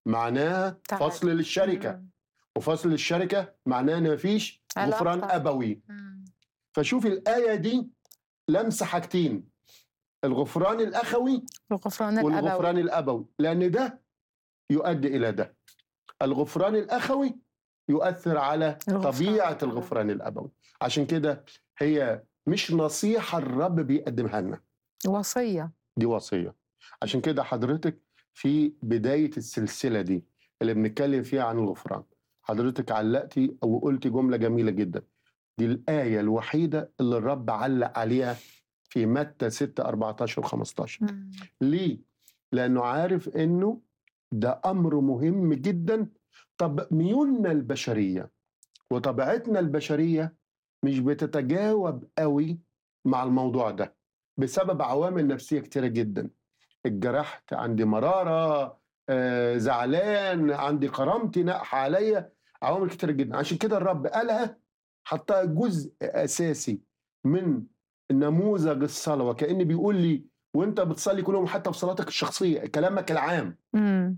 معناها تعال. فصل للشركه مم. وفصل الشركه معناه ان مفيش علاقة. غفران ابوي مم. فشوف الايه دي لمسه حاجتين الغفران الاخوي الغفران الأبوي والغفران الابوي لان ده يؤدي الى ده الغفران الاخوي يؤثر على الغفران طبيعه الأبوي. الغفران الابوي عشان كده هي مش نصيحه الرب بيقدمها لنا وصية دي وصيه عشان كده حضرتك في بدايه السلسله دي اللي بنتكلم فيها عن الغفران حضرتك علقتي او قلتي جمله جميله جدا دي الايه الوحيده اللي الرب علق عليها في متى 6 14 و15 مم. ليه؟ لأنه عارف إنه ده أمر مهم جدا طب ميولنا البشرية وطبيعتنا البشرية مش بتتجاوب قوي مع الموضوع ده بسبب عوامل نفسية كتيرة جدا اتجرحت عندي مرارة آه، زعلان عندي كرامتي نقح عليا عوامل كتيرة جدا عشان كده الرب قالها حطها جزء أساسي من نموذج الصلاة وكأن بيقول لي وانت بتصلي كل يوم حتى في صلاتك الشخصيه كلامك العام مم.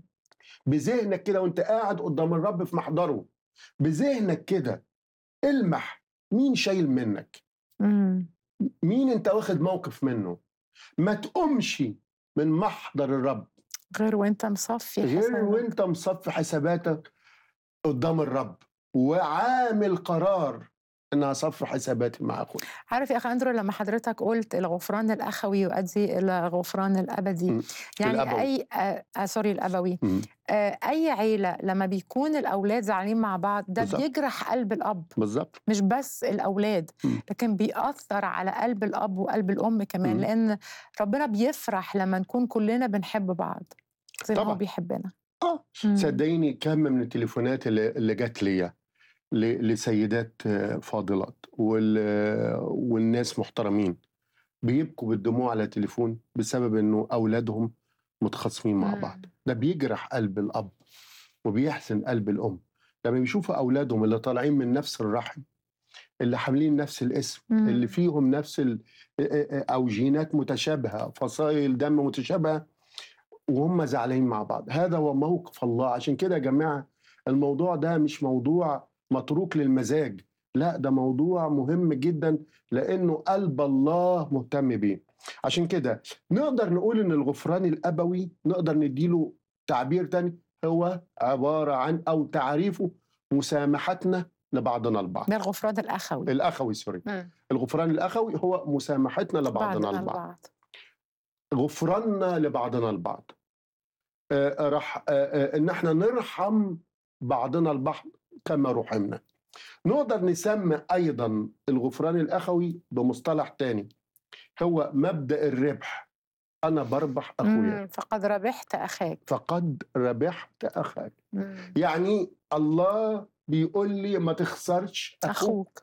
بذهنك كده وانت قاعد قدام الرب في محضره بذهنك كده المح مين شايل منك مم. مين انت واخد موقف منه ما تقومش من محضر الرب غير وانت مصفي غير حسابك. وانت مصفي حساباتك قدام الرب وعامل قرار ان اصفي حساباتي مع اخويا عارف يا اخ اندرو لما حضرتك قلت الغفران الاخوي يؤدي الى الغفران الابدي مم. يعني الأبوي. اي آه آه سوري الابوي مم. آه اي عيله لما بيكون الاولاد زعلانين مع بعض ده بالظبط. بيجرح قلب الاب بالظبط مش بس الاولاد مم. لكن بيأثر على قلب الاب وقلب الام كمان مم. لان ربنا بيفرح لما نكون كلنا بنحب بعض زي ما هو طبعاً. بيحبنا اه مم. صدقيني كم من التليفونات اللي, اللي جت ليا ل- لسيدات آه، فاضلات وال- والناس محترمين بيبكوا بالدموع على التليفون بسبب انه اولادهم متخاصمين مع مم. بعض ده بيجرح قلب الاب وبيحزن قلب الام لما بيشوفوا اولادهم اللي طالعين من نفس الرحم اللي حاملين نفس الاسم مم. اللي فيهم نفس ال... او جينات متشابهه فصائل دم متشابهه وهم زعلانين مع بعض هذا هو موقف الله عشان كده يا جماعه الموضوع ده مش موضوع متروك للمزاج لا ده موضوع مهم جدا لانه قلب الله مهتم بيه عشان كده نقدر نقول ان الغفران الابوي نقدر نديله تعبير تاني هو عباره عن او تعريفه مسامحتنا لبعضنا البعض ده الغفران الاخوي الاخوي سوري مم. الغفران الاخوي هو مسامحتنا لبعضنا بعضنا البعض البعض غفراننا لبعضنا البعض آه، راح آه، آه، ان احنا نرحم بعضنا البعض كما رحمنا نقدر نسمي ايضا الغفران الاخوي بمصطلح تاني هو مبدا الربح انا بربح اخويا مم. فقد ربحت اخاك فقد ربحت اخاك مم. يعني الله بيقول لي ما تخسرش اخوك اخوك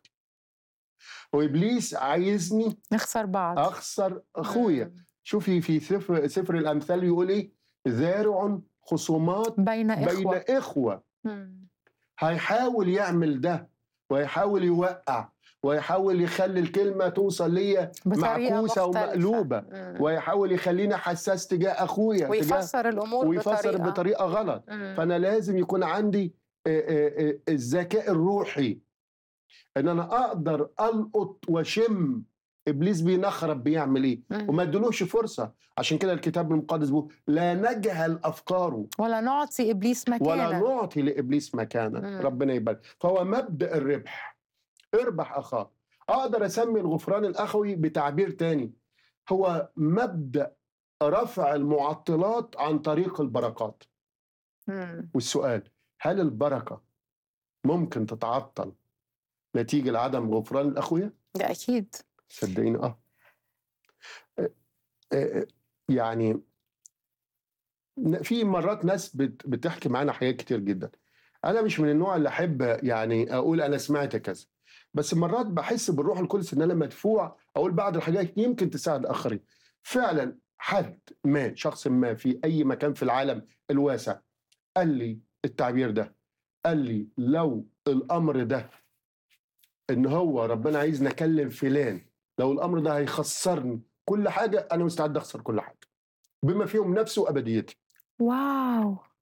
وابليس عايزني نخسر بعض اخسر اخويا مم. شوفي في سفر سفر الامثال يقول ايه زارع خصومات بين بين اخوه اخوه مم. هيحاول يعمل ده ويحاول يوقع ويحاول يخلي الكلمه توصل ليا بطريقه معكوسه مختلفة. ومقلوبه مم. ويحاول يخليني حساس تجاه اخويا تجاه ويفسر الامور ويفسر بطريقه, بطريقه غلط مم. فانا لازم يكون عندي آه، آه، آه، الذكاء الروحي ان انا اقدر القط واشم ابليس بينخرب بيعمل ايه مم. وما ادلوش فرصه عشان كده الكتاب المقدس بيقول لا نجهل افكاره ولا نعطي ابليس ولا مكانه نعطي لابليس مكانا مم. ربنا يبارك فهو مبدا الربح اربح اخاك اقدر اسمي الغفران الاخوي بتعبير تاني هو مبدا رفع المعطلات عن طريق البركات مم. والسؤال هل البركه ممكن تتعطل نتيجه لعدم غفران الاخويا ده اكيد صدقيني اه آه، آه، يعني ن- في مرات ناس بت- بتحكي معانا حاجات كتير جدا انا مش من النوع اللي احب يعني اقول انا سمعت كذا بس مرات بحس بالروح القدس ان انا مدفوع اقول بعض الحاجات يمكن تساعد اخرين فعلا حد ما شخص ما في اي مكان في العالم الواسع قال لي التعبير ده قال لي لو الامر ده ان هو ربنا عايزني اكلم فلان لو الامر ده هيخسرني كل حاجه انا مستعد اخسر كل حاجه بما فيهم نفسي وابديتي واو